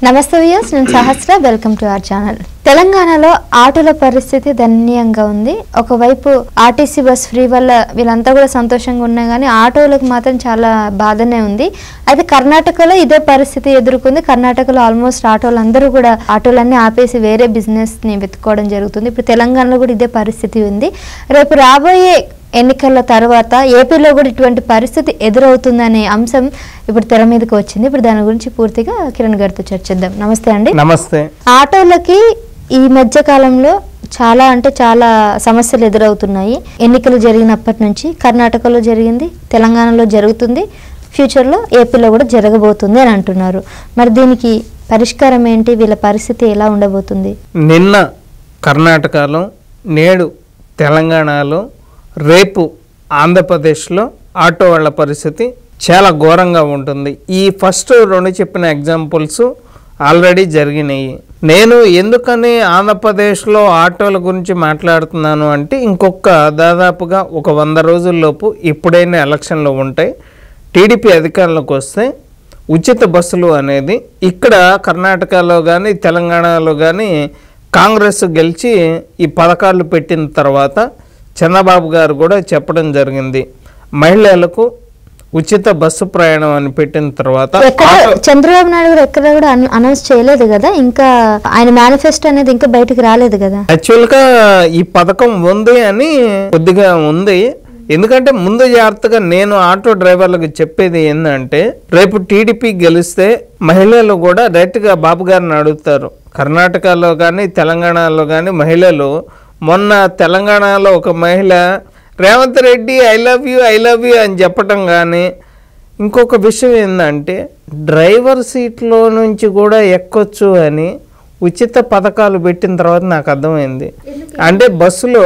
నమస్తే వియర్స్ నేను Sahasra welcome to our channel తెలంగాణలో ఆటోల పరిస్థితి దయనీయంగా ఉంది ఒకవైపు ఆర్టీసీ బస్ ఫ్రీ వల్ల వీళ్ళంతా కూడా సంతోషంగా ఉన్నా కానీ ఆటోలకు మాత్రం చాలా బాధనే ఉంది అయితే కర్ణాటకలో ఇదే పరిస్థితి ఎదుర్కొంది కర్ణాటకలో ఆల్మోస్ట్ ఆటోలు అందరూ కూడా ఆటోలన్నీ ఆపేసి వేరే బిజినెస్ ని వెతుక్కోవడం జరుగుతుంది ఇప్పుడు తెలంగాణలో కూడా ఇదే పరిస్థితి ఉంది రేపు రాబోయే ఎన్నికల తర్వాత ఏపీలో కూడా ఇటువంటి పరిస్థితి ఎదురవుతుందనే అంశం ఇప్పుడు తెర మీదకి వచ్చింది ఇప్పుడు దాని గురించి పూర్తిగా కిరణ్ గారితో చర్చిద్దాం నమస్తే అండి నమస్తే ఆటోలకి ఈ మధ్య కాలంలో చాలా అంటే చాలా సమస్యలు ఎదురవుతున్నాయి ఎన్నికలు జరిగినప్పటి నుంచి కర్ణాటకలో జరిగింది తెలంగాణలో జరుగుతుంది ఫ్యూచర్లో ఏపీలో కూడా జరగబోతుంది అని అంటున్నారు మరి దీనికి పరిష్కారం ఏంటి వీళ్ళ పరిస్థితి ఎలా ఉండబోతుంది నిన్న కర్ణాటకలో నేడు తెలంగాణలో రేపు ఆంధ్రప్రదేశ్లో ఆటో వాళ్ళ పరిస్థితి చాలా ఘోరంగా ఉంటుంది ఈ ఫస్ట్ రెండు చెప్పిన ఎగ్జాంపుల్స్ ఆల్రెడీ జరిగినాయి నేను ఎందుకని ఆంధ్రప్రదేశ్లో ఆటోల గురించి మాట్లాడుతున్నాను అంటే ఇంకొక దాదాపుగా ఒక వంద రోజుల్లోపు ఇప్పుడైనా ఎలక్షన్లు ఉంటాయి టీడీపీ అధికారంలోకి వస్తే ఉచిత బస్సులు అనేది ఇక్కడ కర్ణాటకలో కానీ తెలంగాణలో కానీ కాంగ్రెస్ గెలిచి ఈ పథకాలు పెట్టిన తర్వాత చంద్రబాబు గారు కూడా చెప్పడం జరిగింది మహిళలకు ఉచిత బస్సు ప్రయాణం అని పెట్టిన తర్వాత ఎక్కడ చంద్రబాబు నాయుడు గారు ఎక్కడ కూడా అనౌన్స్ చేయలేదు కదా ఇంకా ఆయన మేనిఫెస్టో అనేది ఇంకా బయటకు రాలేదు కదా యాక్చువల్గా ఈ పథకం ఉంది అని కొద్దిగా ఉంది ఎందుకంటే ముందు జాగ్రత్తగా నేను ఆటో డ్రైవర్లకు చెప్పేది ఏంటంటే రేపు టీడీపీ గెలిస్తే మహిళలు కూడా డైరెక్ట్గా బాబు గారిని అడుగుతారు కర్ణాటకలో కానీ తెలంగాణలో కానీ మహిళలు మొన్న తెలంగాణలో ఒక మహిళ Revanth Reddy I love you I love you అని చెప్పటం కానీ ఇంకొక విషయం ఏంటంటే డ్రైవర్ సీట్లో నుంచి కూడా ఎక్కొచ్చు అని ఉచిత పథకాలు పెట్టిన తర్వాత నాకు అర్థమైంది అంటే బస్సులో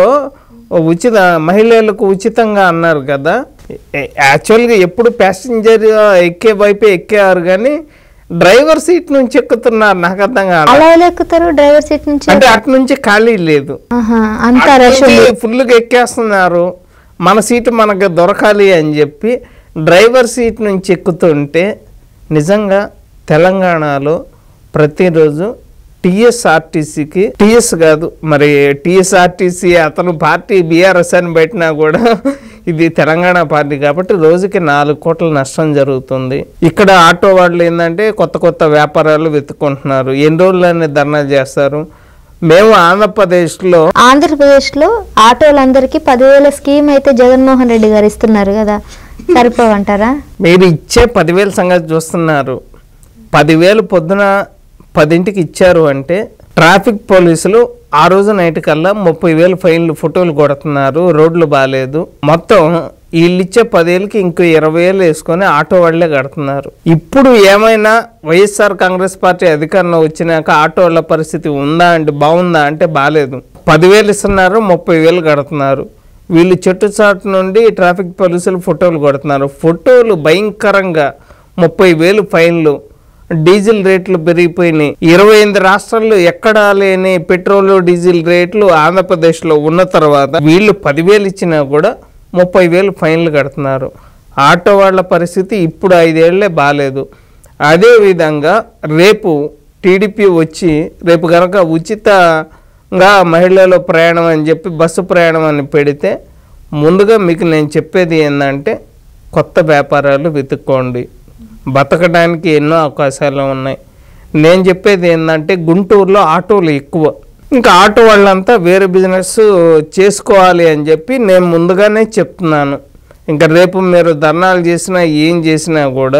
ఉచిత మహిళలకు ఉచితంగా అన్నారు కదా ఏ- యాక్చువల్గా ఎప్పుడు ప్యాసింజర్ ఎక్కే వైపే ఎక్కేవారు కానీ డ్రైవర్ సీట్ నుంచి ఎక్కుతున్నారు నాకు అర్థం కాదు అలా ఎలా ఎక్కుతారు డ్రైవర్ సీట్ నుంచి అంటే అటు నుంచి ఖాళీ లేదు ఆహా, అంత రష్ ఉంది ఫుల్గా ఎక్కేస్తున్నారు మన సీటు మనకు దొరకాలి అని చెప్పి డ్రైవర్ సీట్ నుంచి ఎక్కుతుంటే నిజంగా తెలంగాణలో ప్రతిరోజు టీఎస్ఆర్టీసీకి టీఎస్ కాదు మరి టీఎస్ఆర్టీసీ అతను పార్టీ బీఆర్ఎస్ అని పెట్టినా కూడా ఇది తెలంగాణ పార్టీ కాబట్టి రోజుకి నాలుగు కోట్ల నష్టం జరుగుతుంది ఇక్కడ ఆటో వాళ్ళు ఏంటంటే కొత్త కొత్త వ్యాపారాలు వెతుక్కుంటున్నారు ఎన్ని రోజులన్నీ ధర్నా చేస్తారు మేము ఆంధ్రప్రదేశ్లో ఆంధ్రప్రదేశ్ లో ఆటోలందరికీ పదివేల స్కీమ్ అయితే జగన్మోహన్ రెడ్డి గారు ఇస్తున్నారు కదా సరిపోవంటారా మీరు ఇచ్చే పదివేల సంగతి చూస్తున్నారు పదివేలు పొద్దున పదింటికి ఇచ్చారు అంటే ట్రాఫిక్ పోలీసులు ఆ రోజు నైట్ కల్లా ముప్పై వేలు ఫైన్లు ఫోటోలు కొడుతున్నారు రోడ్లు బాగాలేదు మొత్తం వీళ్ళు ఇచ్చే పదేళ్ళకి ఇంకో ఇరవై వేలు వేసుకొని ఆటో వాళ్ళే కడుతున్నారు ఇప్పుడు ఏమైనా వైఎస్ఆర్ కాంగ్రెస్ పార్టీ అధికారంలో వచ్చినాక ఆటో వాళ్ళ పరిస్థితి ఉందా అంటే బాగుందా అంటే బాగాలేదు పదివేలు ఇస్తున్నారు ముప్పై వేలు కడుతున్నారు వీళ్ళు చెట్టు చాటు నుండి ట్రాఫిక్ పోలీసులు ఫోటోలు కొడుతున్నారు ఫోటోలు భయంకరంగా ముప్పై వేలు ఫైన్లు డీజిల్ రేట్లు పెరిగిపోయినాయి ఇరవై ఎనిమిది రాష్ట్రాల్లో ఎక్కడా లేని పెట్రోల్ డీజిల్ రేట్లు ఆంధ్రప్రదేశ్లో ఉన్న తర్వాత వీళ్ళు పదివేలు ఇచ్చినా కూడా ముప్పై వేలు ఫైన్లు కడుతున్నారు ఆటో వాళ్ళ పరిస్థితి ఇప్పుడు ఐదేళ్లే బాగాలేదు అదేవిధంగా రేపు టీడీపీ వచ్చి రేపు కనుక ఉచితంగా మహిళల ప్రయాణం అని చెప్పి బస్సు ప్రయాణం అని పెడితే ముందుగా మీకు నేను చెప్పేది ఏంటంటే కొత్త వ్యాపారాలు వెతుక్కోండి బతకడానికి ఎన్నో అవకాశాలు ఉన్నాయి నేను చెప్పేది ఏంటంటే గుంటూరులో ఆటోలు ఎక్కువ ఇంకా ఆటో వాళ్ళంతా వేరే బిజినెస్ చేసుకోవాలి అని చెప్పి నేను ముందుగానే చెప్తున్నాను ఇంకా రేపు మీరు ధర్నాలు చేసినా ఏం చేసినా కూడా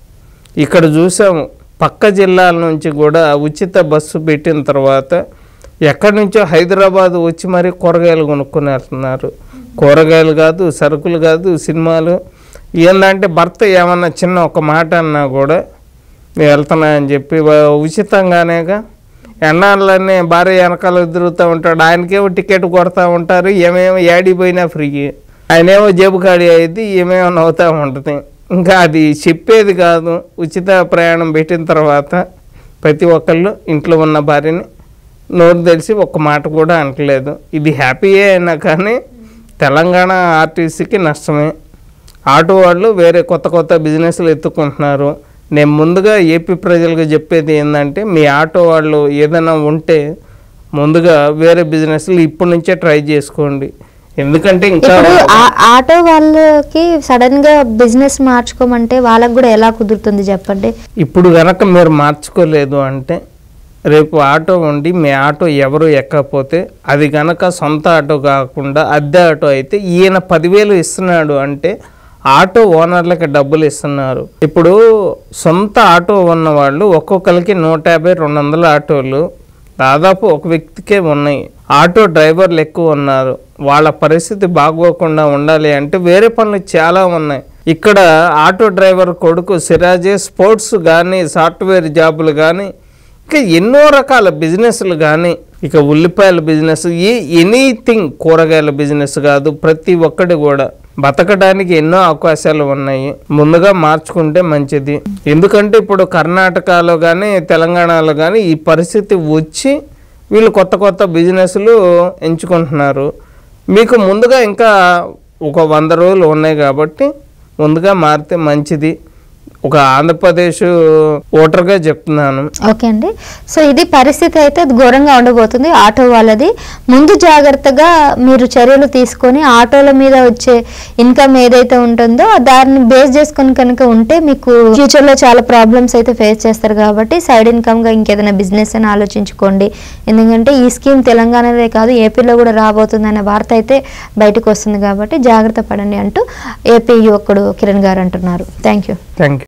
ఇక్కడ చూసాము పక్క జిల్లాల నుంచి కూడా ఉచిత బస్సు పెట్టిన తర్వాత ఎక్కడి నుంచో హైదరాబాద్ వచ్చి మరీ కూరగాయలు కొనుక్కొని వెళ్తున్నారు కూరగాయలు కాదు సరుకులు కాదు సినిమాలు ఏంటంటే భర్త ఏమన్నా చిన్న ఒక మాట అన్నా కూడా నేను వెళ్తున్నా అని చెప్పి వా- ఉచితంగానేగా ఎన్నాళ్ళనే భార్య వెనకాల తిరుగుతూ ఉంటాడు ఆయనకేమో టికెట్ కొడతా ఉంటారు ఏమేమో ఏడి పోయినా ఫ్రీ ఆయనేమో జేబు ఖాళీ అయింది ఏమేమో నవ్వుతూ ఉంటుంది ఇంకా అది చెప్పేది కాదు ఉచిత ప్రయాణం పెట్టిన తర్వాత ప్రతి ఒక్కళ్ళు ఇంట్లో ఉన్న భార్యని నోరు తెలిసి ఒక్క మాట కూడా అనట్లేదు ఇది హ్యాపీయే అయినా కానీ తెలంగాణ ఆర్టీసీకి నష్టమే ఆటో వాళ్ళు వేరే కొత్త కొత్త బిజినెస్లు ఎత్తుకుంటున్నారు నేను ముందుగా ఏపీ ప్రజలకు చెప్పేది ఏంటంటే మీ ఆటో వాళ్ళు ఏదైనా ఉంటే ముందుగా వేరే బిజినెస్లు ఇప్పటి నుంచే ట్రై చేసుకోండి ఎందుకంటే ఇంకా ఇప్పుడు ఆ- ఆటో వాళ్ళకి సడన్ గా బిజినెస్ మార్చుకోమంటే వాళ్ళకి కూడా ఎలా కుదురుతుంది చెప్పండి ఇప్పుడు గనక మీరు మార్చుకోలేదు అంటే రేపు ఆటో ఉండి మీ ఆటో ఎవరు ఎక్కకపోతే అది గనక సొంత ఆటో కాకుండా అద్దె ఆటో అయితే ఈయన పదివేలు ఇస్తున్నాడు అంటే ఆటో ఓనర్లకి డబ్బులు ఇస్తున్నారు ఇప్పుడు సొంత ఆటో ఉన్న వాళ్ళు ఒక్కొక్కరికి నూట యాభై రెండు వందల ఆటోలు దాదాపు ఒక వ్యక్తికే ఉన్నాయి ఆటో డ్రైవర్లు ఎక్కువ ఉన్నారు వాళ్ళ పరిస్థితి బాగోకుండా ఉండాలి అంటే వేరే పనులు చాలా ఉన్నాయి ఇక్కడ ఆటో డ్రైవర్ కొడుకు సిరాజే స్పోర్ట్స్ కానీ సాఫ్ట్వేర్ జాబులు కానీ ఇంకా ఎన్నో రకాల బిజినెస్లు కానీ ఇక ఉల్లిపాయల బిజినెస్ ఏ ఎనీథింగ్ కూరగాయల బిజినెస్ కాదు ప్రతి ఒక్కటి కూడా బతకడానికి ఎన్నో అవకాశాలు ఉన్నాయి ముందుగా మార్చుకుంటే మంచిది ఎందుకంటే ఇప్పుడు కర్ణాటకలో కానీ తెలంగాణలో కానీ ఈ పరిస్థితి వచ్చి వీళ్ళు కొత్త కొత్త బిజినెస్లు ఎంచుకుంటున్నారు మీకు ముందుగా ఇంకా ఒక వంద రోజులు ఉన్నాయి కాబట్టి ముందుగా మారితే మంచిది ఒక ఆంధ్రప్రదేశ్ ఓటర్గా చెప్తున్నాను ఓకే అండి సో ఇది పరిస్థితి అయితే అది ఘోరంగా ఉండబోతుంది ఆటో వాళ్ళది ముందు జాగ్రత్తగా మీరు చర్యలు తీసుకొని ఆటోల మీద వచ్చే ఇన్కమ్ ఏదైతే ఉంటుందో దాన్ని బేస్ చేసుకొని కనుక ఉంటే మీకు ఫ్యూచర్లో చాలా ప్రాబ్లమ్స్ అయితే ఫేస్ చేస్తారు కాబట్టి సైడ్ ఇన్కమ్గా ఇంకేదైనా బిజినెస్ అని ఆలోచించుకోండి ఎందుకంటే ఈ స్కీమ్ తెలంగాణలో కాదు ఏపీలో కూడా రాబోతుందనే వార్త అయితే బయటకు వస్తుంది కాబట్టి జాగ్రత్త పడండి అంటూ ఏపీ యువకుడు కిరణ్ గారు అంటున్నారు థ్యాంక్ యూ థ్యాంక్ యూ